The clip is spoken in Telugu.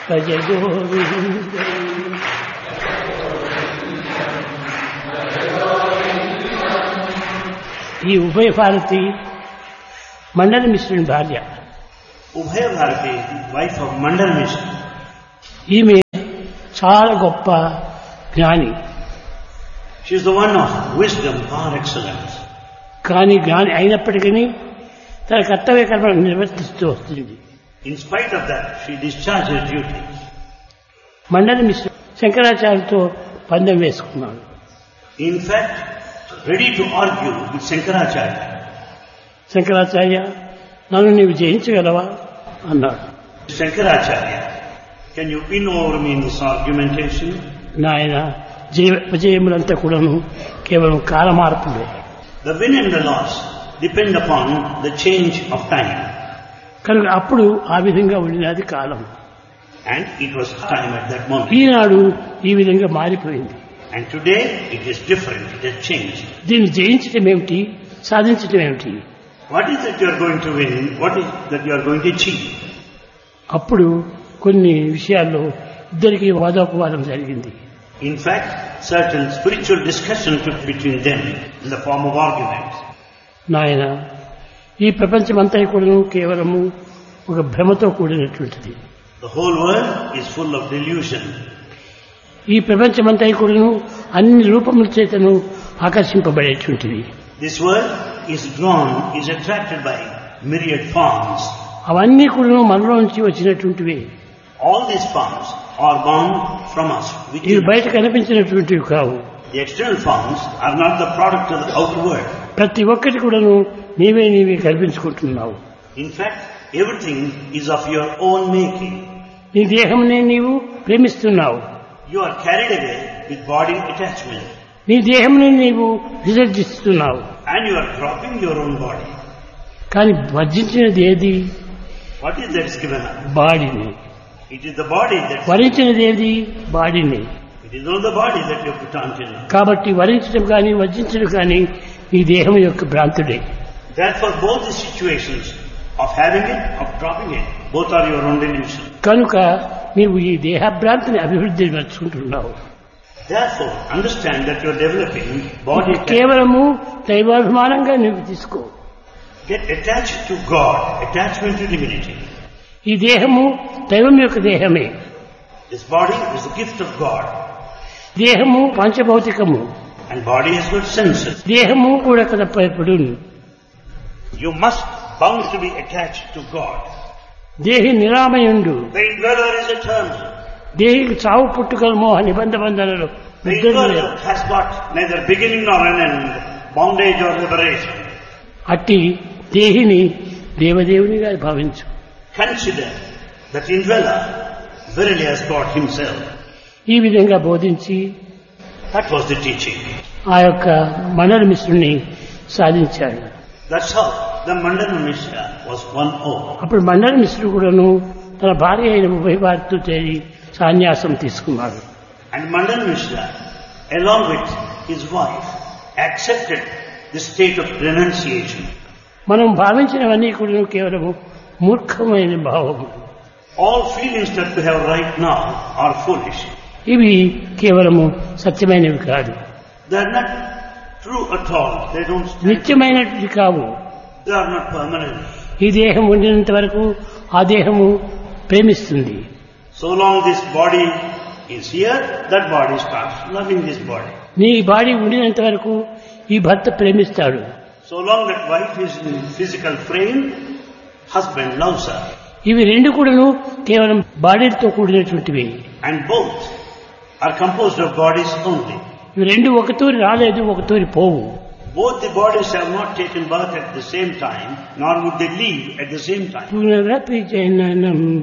భజ గోవింద ఈ ఉభయ భారతి మండల మిశ్రుని భార్య Ubhaya Bharati, wife of Mandal Mishra. ఈమె చాలా గొప్ప జ్ఞాని She is the one of wisdom par excellence. కానీ జ్ఞాని అయినప్పటికీ తన కర్తవ్య కర్మ నిర్వర్తిస్తూ వస్తుంది In spite of that, she discharges duties. మండల మిశ్ర శంకరాచార్యతో పందెం వేసుకున్నాడు In fact, ready to argue with Shankaracharya. Shankaracharya నన్ను నీవు జయించగలవా అన్నాడు Shankaracharya, can you win over me in this argumentation? నాయన జయ విజయములంతా కూడాను కేవలం కాలమార్పులే The win and the loss depend upon the change of time. కనుక అప్పుడు ఆ విధంగా ఉండినది కాలం And it was time at that moment. ఈనాడు ఈ విధంగా మారిపోయింది And today it is different, it has changed. దీన్ని జయించడం ఏమిటి సాధించడం ఏమిటి What is that you are going to win? What is that you are going to achieve? అప్పుడు కొన్ని విషయాల్లో ఇద్దరికి వాదోపవాదం జరిగింది In fact, certain spiritual discussion took between them in the form of arguments. నాయన ఈ ప్రపంచమంతా కూడాను కేవలము ఒక భ్రమతో కూడినటువంటిది The whole world is full of delusion. ఈ ప్రపంచమంతా కూడాను అన్ని రూపముల చేతను ఆకర్షింపబడేటువంటిది This world is drawn, is attracted by myriad forms. అవన్నీ కూడాను మనలో నుంచి వచ్చినటువంటివి All these forms are born from us. ఇవి Within. బయట కనిపించినటువంటివి కావు The external forms are not the product of the outer world. ప్రతి ఒక్కటి కూడాను నీవే నీవే కల్పించుకుంటున్నావు In fact, everything is of your own making. నీ దేహంనే నీవు ప్రేమిస్తున్నావు You are carried away with body attachment నీ దేహంని నీవు విసర్జిస్తున్నావు and you are dropping your own body. కానీ వర్జించినది ఏది What is that is given up? బాడీని It is the body that వరించినది ఏది బాడీని it is not the body that you put on till now. కాబట్టి వరించడం కానీ వర్జించడం కానీ నీ దేహం యొక్క భ్రాంతుడే Therefore, both the situations of having it, of dropping it, both are your own delusion. కనుక నీవు ఈ దేహభ్రాంతిని అభివృద్ధి పరుచుకుంటున్నావు Therefore, understand that you are developing body. కేవలము దైవాభిమానంగా నువ్వు తీసుకో Get attached to God, attachment to divinity. ఈ దేహము దైవం యొక్క దేహమే This body is the gift of God, దేహము పంచభౌతికము and body has got senses. దేహము కూడా కదపడు You must bound to be attached to God. దేహి నిరామయుండు The indweller is eternal. దేహికి చావు పుట్టుకల మోహ నిబంధ బంధనలు The ముద్రలు లేవు. indweller has got neither beginning nor an end, bondage or liberation. అట్టి దేహిని దేవదేవునిగా భావించు Consider that indweller verily has God himself. ఈ విధంగా బోధించి That was the teaching. ఆ యొక్క మండల మిశ్రుని సాధించాడు That's how the Mandana Mishra was won over. అప్పుడు మండల మిశ్రుడు కూడాను తన భార్య అయిన ఉభయ భారతితో చేరి సన్యాసం తీసుకున్నాడు And Mandana Mishra, along with his wife, accepted the state of renunciation. మనం భావించినవన్నీ కూడా కేవలము మూర్ఖమైన భావము All feelings that we have right now are foolish. ఇవి కేవలము సత్యమైనవి కాదు They are not true at all. They don't stand. నిత్యమైనవి కావు They are not permanent. ఈ దేహం ఉండినంత వరకు ఆ దేహము ప్రేమిస్తుంది So long this body is here, that body starts loving this body. నీ బాడీ ఉండినంత వరకు ఈ భర్త ప్రేమిస్తాడు So long that wife is in physical frame, husband loves her. ఇవి రెండు కూడాను కేవలం బాడీతో కూడినటువంటివి And both are composed of bodies only. ఇవి రెండు ఒక తూరి రాలేదు ఒక తూరి పోవు Both the bodies have not taken birth at the same time, nor would they leave at the same time. పునరపి జననం